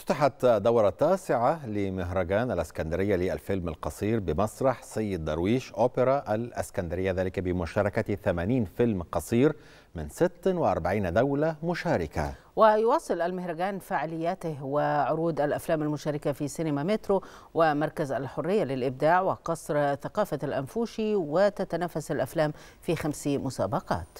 افتتحت دورة تاسعة لمهرجان الاسكندرية للفيلم القصير بمسرح سيد درويش أوبرا الاسكندرية ذلك بمشاركة 80 فيلم قصير من 46 دولة مشاركة ويواصل المهرجان فعالياته وعروض الأفلام المشاركة في سينما مترو ومركز الحرية للإبداع وقصر ثقافة الأنفوشي وتتنافس الأفلام في خمس مسابقات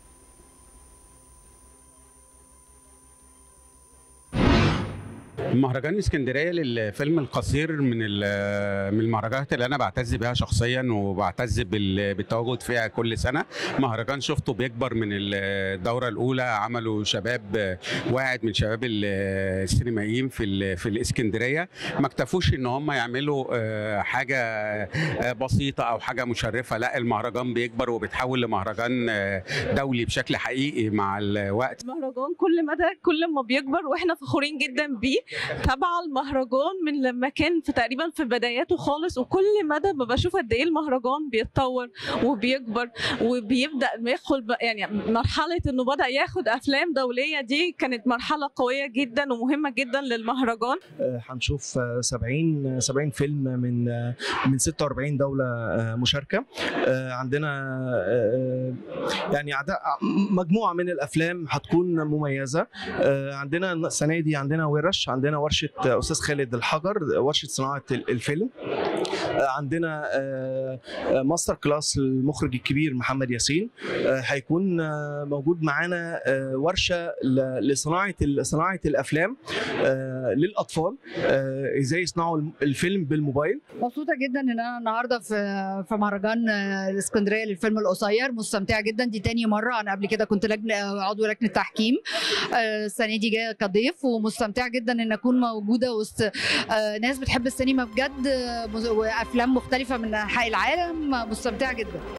مهرجان اسكندريه للفيلم القصير من من المهرجانات اللي انا بعتز بها شخصيا وبعتز بالتواجد فيها كل سنه مهرجان شفته بيكبر من الدوره الاولى عملوا شباب واعد من شباب السينمائيين في في الاسكندريه ما اكتفوش ان هم يعملوا حاجه بسيطه او حاجه مشرفه لا المهرجان بيكبر وبيتحول لمهرجان دولي بشكل حقيقي مع الوقت المهرجان كل مدى كل ما بيكبر واحنا فخورين جدا بيه تابعه المهرجان من لما كان في تقريبا في بداياته خالص وكل مدى ما بشوف قد ايه المهرجان بيتطور وبيكبر وبيبدا يدخل يعني مرحله انه بدا ياخد افلام دوليه دي كانت مرحله قويه جدا ومهمه جدا للمهرجان هنشوف 70 70 فيلم من من 46 دوله مشاركه عندنا يعني مجموعه من الافلام هتكون مميزه عندنا السنه دي عندنا ورش عندنا ورشه استاذ خالد الحجر ورشه صناعه الفيلم عندنا ماستر كلاس للمخرج الكبير محمد ياسين هيكون موجود معانا ورشه لصناعه صناعه الافلام للاطفال ازاي يصنعوا الفيلم بالموبايل مبسوطه جدا ان انا النهارده في في مهرجان الاسكندريه للفيلم القصير مستمتعه جدا دي تاني مره انا قبل كده كنت لجنه عضو لجنه تحكيم السنه دي جايه كضيف ومستمتعه جدا ان اكون موجوده وسط ناس بتحب السينما بجد وافلام مختلفه من انحاء العالم مستمتعه جدا